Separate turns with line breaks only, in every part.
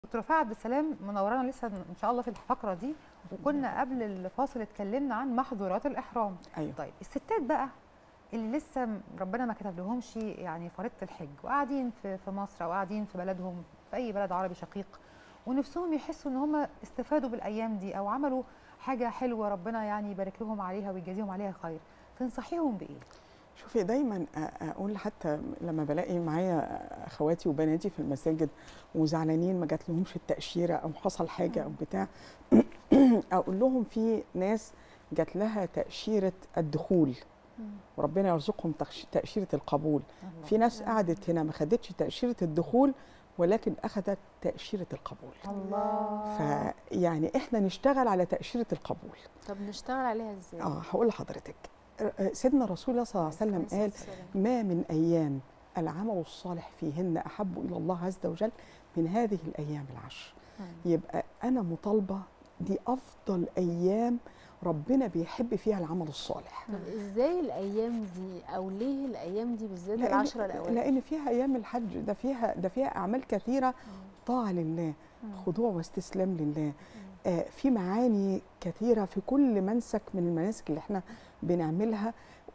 دكتور رفاعة عبد السلام منورانا لسه ان شاء الله في الفقره دي وكنا قبل الفاصل اتكلمنا عن محظورات الاحرام
ايوه
طيب الستات بقى اللي لسه ربنا ما كتب لهمش يعني فريضه الحج وقاعدين في في مصر او قاعدين في بلدهم في اي بلد عربي شقيق ونفسهم يحسوا ان هم استفادوا بالايام دي او عملوا حاجه حلوه ربنا يعني يبارك لهم عليها ويجازيهم عليها خير تنصحيهم بايه؟
شوفي دايما أ- اقول حتى لما بلاقي معايا اخواتي وبناتي في المساجد وزعلانين ما جات لهمش التاشيره او حصل حاجه او بتاع اقول لهم في ناس جات لها تاشيره الدخول وربنا يرزقهم تخش- تاشيره القبول في ناس قعدت هنا ما خدتش تاشيره الدخول ولكن اخذت تاشيره القبول
الله
فيعني احنا نشتغل على تاشيره القبول
طب نشتغل عليها ازاي؟
اه هقول لحضرتك آه، سيدنا رسول الله صلى الله عليه وسلم قال ما من أيام العمل الصالح فيهن أحب إلى الله عز وجل من هذه الأيام العشر يبقى أنا مطالبة دي أفضل أيام ربنا بيحب فيها العمل الصالح
طب ازاي الايام دي او ليه الايام دي بالذات
لأن-
العشرة الاوائل؟
لأن فيها أيام الحج ده فيها ده فيها أعمال كثيرة طاعة لله خضوع واستسلام لله آه في معاني كثيرة في كل منسك من المناسك اللي احنا بنعملها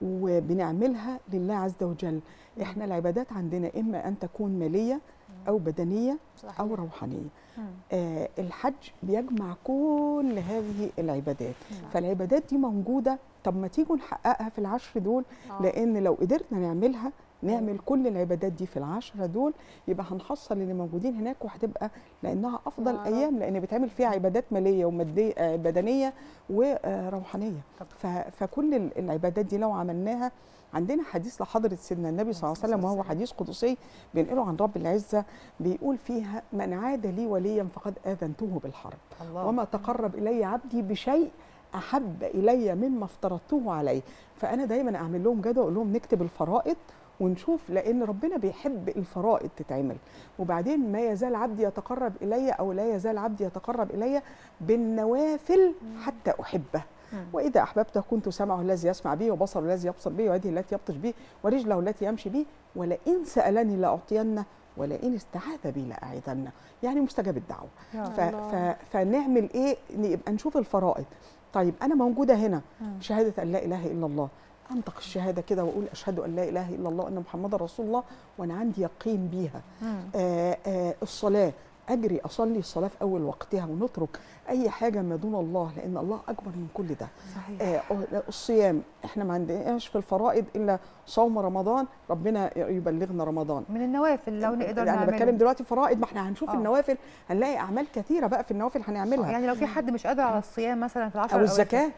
وبنعملها لله عز وجل احنا العبادات عندنا إما أن تكون مالية أو بدنية
صحيح.
أو روحانية
مم.
آه الحج بيجمع كل هذه العبادات فالعبادات دي موجودة طب ما تيجوا نحققها في العشر دول
آه.
لان لو قدرنا نعملها نعمل كل العبادات دي في العشرة دول يبقى هنحصل اللي موجودين هناك وهتبقى لانها افضل
يا رب.
ايام لان بيتعمل فيها عبادات ماليه وماديه آه، بدنيه وروحانيه
طب.
ف- فكل ال- العبادات دي لو عملناها عندنا حديث لحضره سيدنا النبي صلى الله عليه وسلم وهو حديث قدسي بينقله عن رب العزه بيقول فيها من عاد لي وليا فقد اذنته بالحرب
الله
وما تقرب الي عبدي بشيء احب الي مما افترضته عليه فانا دايما اعمل لهم جدول اقول لهم نكتب الفرائض ونشوف لان ربنا بيحب الفرائض تتعمل وبعدين ما يزال عبدي يتقرب الي او لا يزال عبدي يتقرب الي بالنوافل حتى احبه
مم.
واذا احببته كنت سمعه الذي يسمع به وبصره الذي يبصر به ويده التي يبطش به ورجله التي يمشي به ولئن سالني لاعطينه ولئن استعاذ بي لاعيذنه يعني مستجاب الدعوه
يا
ف...
الله.
ف... فنعمل ايه يبقى نشوف الفرائض طيب انا موجوده هنا
مم.
شهاده ان لا اله الا الله انطق الشهاده كده واقول اشهد ان لا اله الا الله وان محمدا رسول الله وانا عندي يقين بيها
مم.
آه آه الصلاه اجري اصلي الصلاه في اول وقتها ونترك اي حاجه ما دون الله لان الله اكبر من كل ده
صحيح
آه الصيام احنا ما عندناش في الفرائض الا صوم رمضان ربنا يبلغنا رمضان
من النوافل لو نقدر
انا
نعمله
بتكلم دلوقتي فرائض ما احنا هنشوف
آه.
النوافل هنلاقي اعمال كثيره بقى في النوافل هنعملها
يعني لو في حد مش قادر على الصيام مثلا في العشر
او
الأواخر،
الزكاه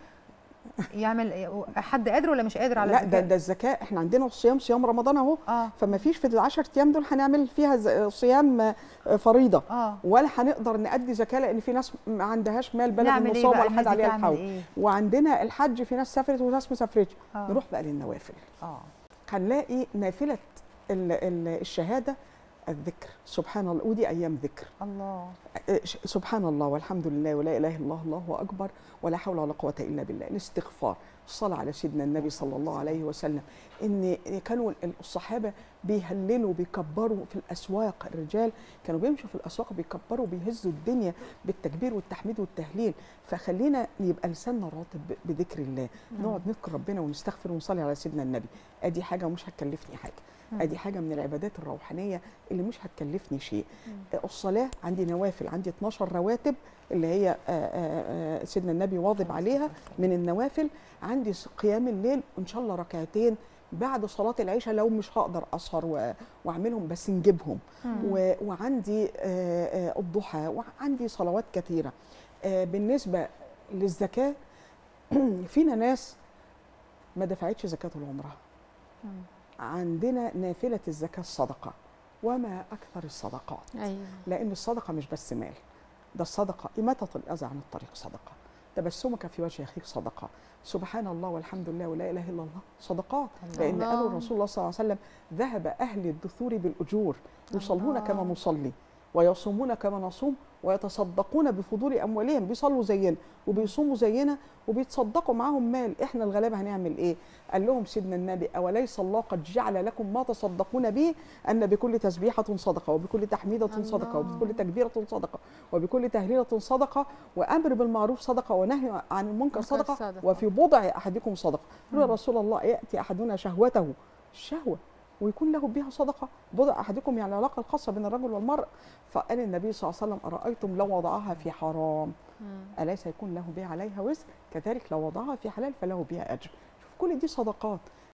يعمل حد قادر ولا مش قادر على
لا ده
الزكاة؟
ده الزكاه احنا عندنا الصيام صيام رمضان اهو
اه
فما فيش في العشر ايام دول هنعمل فيها ز- صيام آه، فريضه
اه
ولا هنقدر نأدي زكاه لان في ناس ما عندهاش مال بلد
نعمل ايه
النصاب
بقى
ولا
الناس
حد
دي
عليها
تعمل
الحول
ايه؟
وعندنا الحج في ناس سافرت وناس ما سافرتش
آه.
نروح بقى للنوافل
اه
هنلاقي نافله ال- ال- الشهاده الذكر سبحان الله ودي ايام ذكر
الله
ش- سبحان الله والحمد لله ولا اله الا الله الله اكبر ولا حول ولا قوه الا بالله الاستغفار الصلاه على سيدنا النبي صلى الله عليه وسلم ان كانوا الصحابه بيهللوا بيكبروا في الاسواق الرجال كانوا بيمشوا في الاسواق بيكبروا بيهزوا الدنيا بالتكبير والتحميد والتهليل فخلينا يبقى لساننا راتب ب- بذكر الله نقعد نذكر ربنا ونستغفر ونصلي على سيدنا النبي ادي حاجه مش هتكلفني حاجه ادي حاجه من العبادات الروحانيه اللي مش هتكلفني شيء الصلاه عندي نوافل عندي 12 رواتب اللي هي آه، آه، آه، سيدنا النبي واظب عليها من النوافل عندي س- قيام الليل وان شاء الله ركعتين بعد صلاه العشاء لو مش هقدر اسهر و- واعملهم بس نجيبهم و- وعندي آه، آه، الضحى وعندي صلوات كثيره آه، بالنسبه للزكاه فينا ناس ما دفعتش زكاه العمره عندنا نافله الزكاه الصدقه وما اكثر الصدقات
ايوه
لان الصدقه مش بس مال ده الصدقه اماطه الاذى عن الطريق صدقه تبسمك في وجه اخيك صدقه سبحان الله والحمد لله ولا اله الا الله صدقات لان
الله.
قالوا الرسول الله صلى الله عليه وسلم ذهب اهل الدثور بالاجور يصلون
الله.
كما نصلي ويصومون كما نصوم ويتصدقون بفضول اموالهم بيصلوا زينا وبيصوموا زينا وبيتصدقوا معاهم مال احنا الغلابه هنعمل ايه قال لهم سيدنا النبي اوليس الله قد جعل لكم ما تصدقون به ان بكل تسبيحه صدقه وبكل تحميده صدقه
الله.
وبكل تكبيره صدقه وبكل تهليله صدقه وامر بالمعروف صدقه ونهي عن المنكر
منكر
صدقه
صدقة.
وفي بضع احدكم صدقه قالوا يا
مم.
رسول الله ياتي احدنا شهوته الشهوه ويكون له بها صدقه بضع احدكم يعني العلاقه الخاصه بين الرجل والمراه فقال النبي صلى الله عليه وسلم ارايتم لو وضعها في حرام
مم.
أليس يكون له بها عليها وزر كذلك لو وضعها في حلال فله بها أجر شوف كل دي صدقات